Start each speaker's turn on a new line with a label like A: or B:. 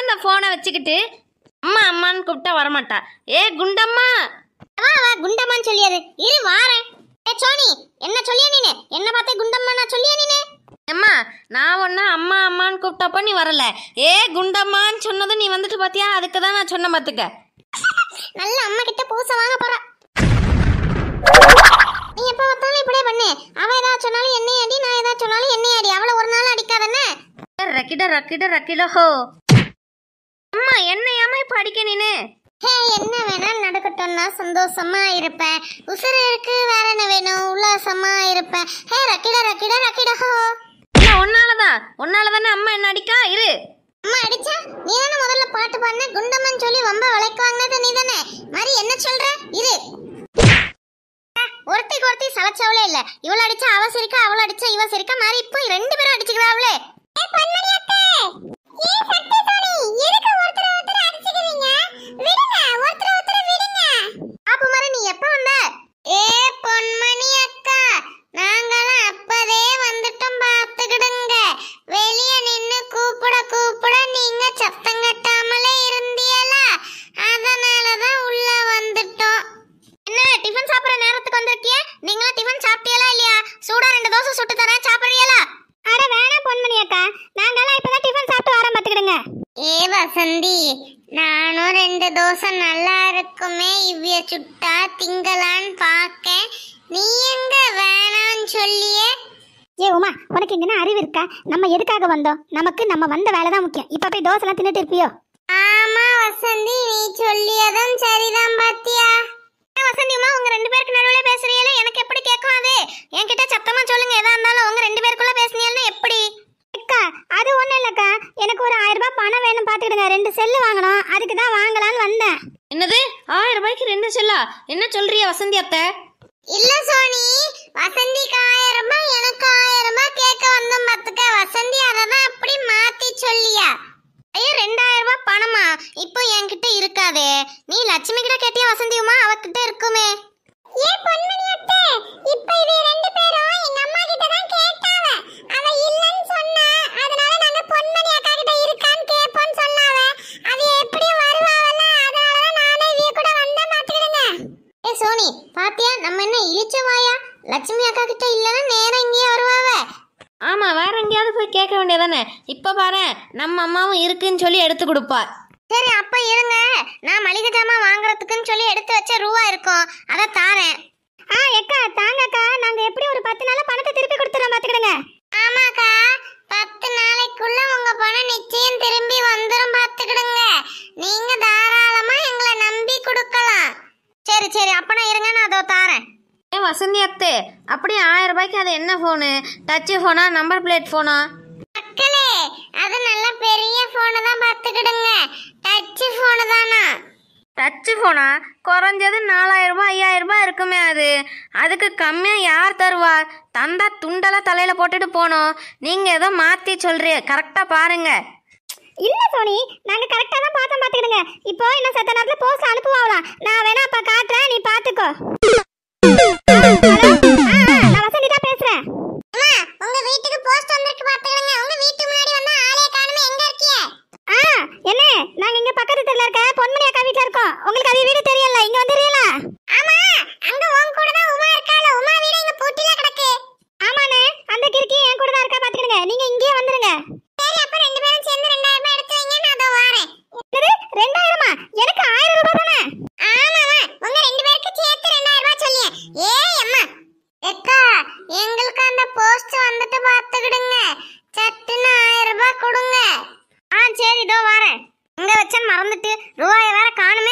A: இந்த போனை வச்சுக்கிட்டு அம்மா அம்மான்னு கூப்பிட்டா வரமாட்டா ஏ குண்டம்மா
B: வா வா குண்டம்மான்னு சொல்லியது இரு வாரேன் ஏ சோனி என்ன சொல்லிய நீனு என்ன பார்த்து குண்டம்மா நான் சொல்லிய நீனு
A: அம்மா நான் ஒன்று அம்மா அம்மான்னு கூப்பிட்டப்ப நீ வரல ஏ குண்டம்மான்னு சொன்னதும் நீ வந்துட்டு பாத்தியா அதுக்கு தான் நான் சொன்ன பார்த்துக்க
B: நல்ல அம்மா கிட்ட பூச வாங்க போற நீ எப்ப பார்த்தாலும் இப்படியே பண்ணு அவ ஏதாவது சொன்னாலும் என்னை அடி நான் ஏதாவது சொன்னாலும் என்னை அடி அவளை ஒரு நாள் அடிக்காதன்னு
A: ரக்கிட ரக்கிட ரக்கிட ஹோ அம்மா என்னையாம இப்ப அடிக்க நீனு
B: ஹே என்ன வேணாலும் நடக்கட்டும்னா சந்தோஷமா இருப்பேன் உசுறு இருக்கு வேற என்ன வேணும் உல்லாசமா இருப்பேன் ஹே ரக்கிட ரக்கிட ரக்கிட ஹோ
A: இல்ல உன்னாலதான் உன்னால தானே அம்மா என்ன அடிக்கா இரு
B: அம்மா அடிச்சா நீ தானே முதல்ல பாட்டு பாடின குண்டம்மன் சொல்லி வம்ப விலைக்கு வாங்கினது நீ தானே மாதிரி என்ன சொல்ற இரு அஹ், ஒருத்திக்கு ஒருத்தி சலச்சவளே இல்ல இவள அடிச்சா அவ சிரிக்கா அவள அடிச்சா இவ சிரிக்கா மாதிரி இப்போ ரெண்டு பேரும் அடிச்சுக்கிறாங்களே அப்ப மாதிரி நீ எப்ப வந்த ஏ பொன்மணி அக்கா நாங்களாம் அப்பதே வந்துட்டோம் பாத்துக்கிடுங்க வெளிய நின்னு கூப்பிட கூப்பிட நீங்க சத்தம் கட்டாமலே இருந்தியலா அதனாலதான் உள்ள வந்துட்டோம் என்ன டிஃபன் சாப்பிடுற நேரத்துக்கு வந்திருக்கிய நீங்களும் டிஃபன் சாப்பிட்டீங்களா இல்லையா சூடா ரெண்டு தோசை சுட்டு தரேன் சாப்பிடுறீங்களா அட வேணாம் பொன்மணி அக்கா நாங்கெல்லாம் இப்பதான் டிஃபன் சாப்பிட்டு வரோம் பாத்துக்கிடுங்க ஏ வசந்தி நானும் ரெண்டு தோசை நல்லா இருக்குமே இவ்விய சுட்டா திங்களான்னு பார்க்க நீ எங்க வேணான்னு சொல்லியே
C: ஏ உமா உனக்கு இங்கன்னா அறிவு இருக்கா நம்ம எதுக்காக வந்தோம் நமக்கு நம்ம வந்த வேலை தான் முக்கியம் இப்ப போய் தோசைலாம் தின்னுட்டு இருப்பியோ
B: ஆமா வசந்தி நீ சொல்லியதும் சரிதான் பாத்தியா என்ன வசந்தி அம்மா உங்க ரெண்டு பேருக்கு நடுவுல பேசுறீங்களே எனக்கு எப்படி கேட்கும் அது என்கிட்ட சத்தமா சொல்லுங்க எதா இருந்தாலும் உங்க ரெண்டு பேருக்குள்ள பேசுனீங்கன்னா எப்படி
C: அக்கா அது ஒண்ணும் இல்லக்கா எனக்கு ஒரு ஆயிரம் ரூபாய் பணம் வேணும் பாத்துக்கிடுங்க ரெண்டு செல்லு வாங்கணும் அதுக்கு தான் வாங்கலாம்னு வந்தேன்
A: என்னது ஆயிரம் ரூபாய்க்கு ரெண்டு செல்லா என்ன சொல்றிய வசந்தி அத்தை
B: இல்ல சோனி வசந்திக்கு ஆயிரம் ரூபாய் எனக்கு ஆயிரம் ரூபாய் கேட்க வந்தோம் பாத்துக்க வசந்தி அததான் அப்படி மாத்தி சொல்லியா ஐயோ ரெண்டாயிரம் ரூபாய் பணமா இப்போ என்கிட்ட இருக்காதே நீ லட்சுமி கிட்ட கேட்டியா வசந்தி உமா அவகிட்ட இருக்குமே ஏ பொன்மணி அத்தை இப்போ இது ரெண்டு பேரும் எங்க அம்மா கிட்ட தான் கேட்டாவ அவ இல்லன்னு சொன்னா அதனால நாங்க பொன்மணி அக்கா கிட்ட இருக்கான்னு கேப்போம்னு சொன்னாவ அது எப்படி வருவாவல அதனால தான் நானே இவிய கூட வந்தேன் பாத்துக்கிடுங்க ஏ சோனி பாத்தியா நம்ம என்ன இழிச்ச வாயா லட்சுமி அக்கா கிட்ட இல்லனா நேரா இங்கேயே வருவாவ
A: ஆமா வேற எங்கேயாவது போய் கேட்க வேண்டியதானே இப்ப பாரு நம்ம அம்மாவும் இருக்குன்னு சொல்லி எடுத்து கொடுப்பா
B: சரி அப்ப இருங்க நான் மளிகை ஜாமான் வாங்குறதுக்குன்னு சொல்லி எடுத்து வச்ச ரூபா இருக்கும் அத தாரேன்
C: ஆ எக்கா தாங்கக்கா நாங்க எப்படி ஒரு பத்து நாளா பணத்தை திருப்பி கொடுத்துறோம் பாத்துக்கிடுங்க
B: ஆமாக்கா பத்து நாளைக்குள்ள உங்க பணம் நிச்சயம் திரும்பி வந்துரும் பாத்துக்கிடுங்க நீங்க தாராளமா எங்களை நம்பி கொடுக்கலாம் சரி சரி அப்பனா இருங்க நான் அதோ தாரேன்
A: ஏன் வசந்தி அத்தை அப்படியே ஆயிரம் ரூபாய்க்கு அது என்ன ஃபோனு டச்சு ஃபோனா நம்பர் பிளேட் ஃபோனா
B: மக்களே அது நல்ல பெரிய போனை தான் பாத்துக்கிடுங்க டச் போனு தானா
A: டச்சு ஃபோனா குறைஞ்சது நாலாயிரம் ரூபாய் ஐயாயிரம் ரூபாய் இருக்குமே அது அதுக்கு கம்மியாக யார் தருவா தந்தா துண்டெல்லாம் தலையில் போட்டுட்டு போனோம் நீங்கள் ஏதோ மாற்றி சொல்கிறீ கரெக்டாக பாருங்க
C: இல்ல சோனி நாங்க கரெக்டா தான் பார்த்தோம் பாத்துக்கிடுங்க இப்போ இன்னும் சத்த நேரத்துல போஸ்ட் அனுப்புவாங்களாம் நான் வேணா அப்ப காட்டுறேன் நீ பாத்துக்கோ ஹலோ? ஆ, ஆ, நான் வசந்தி தான் பேசுறேன்
B: அம்மா உங்க வீட்டுக்கு போஸ்ட் வந்திருக்கு பாத்துக்கிடுங்க உங்க வீட்டு முன்னாடி வந்தா ஆளே காணுமே எங்க இருக்கீங்க
C: ஆ என்ன நாங்க இங்க பக்கத்து தெருல இருக்க பொன்மணி அக்கா வீட்ல இருக்கோம் உங்களுக்கு அது வீடு தெரியல இங்க வந்துடுறீங்களா
B: ஆமா அங்க உன் கூட தான் உமா இருக்கால உமா வீடு இங்க பூட்டில கிடக்கு
C: ஆமாண்ணே அந்த கிறுக்கி என் கூட தான் இருக்கா பாத்துக்கிடுங்க நீங்க இங்கேயே வந்துருங்க
B: சரி அப்ப ரெண்டு பேரும் சேர்ந்து ரெண்டாயிரம் ரூபாய் எடுத்து வைங்க நான் அதோ வாரேன்
C: என்னது ரெண்டாயிரமா எனக்கு ஆயிரம் ரூபாய் தானே
B: ஆமாமா உங்க ரெண்டு பேருக்கு சேர்த்து ரெண்டாயிரம் ரூபாய் சொல்லியே ஏய் அம்மா எக்கா எங்களுக்கு அந்த போஸ்ட் வந்துட்டு பாத்துக்கிடுங்க சட்டுன்னு ஆயிரம் ரூபாய் கொடுங்க
A: ஆ சரி இதோ வரேன் இங்கே வச்சேன் மறந்துட்டு ரூபாயை வேற காணுமே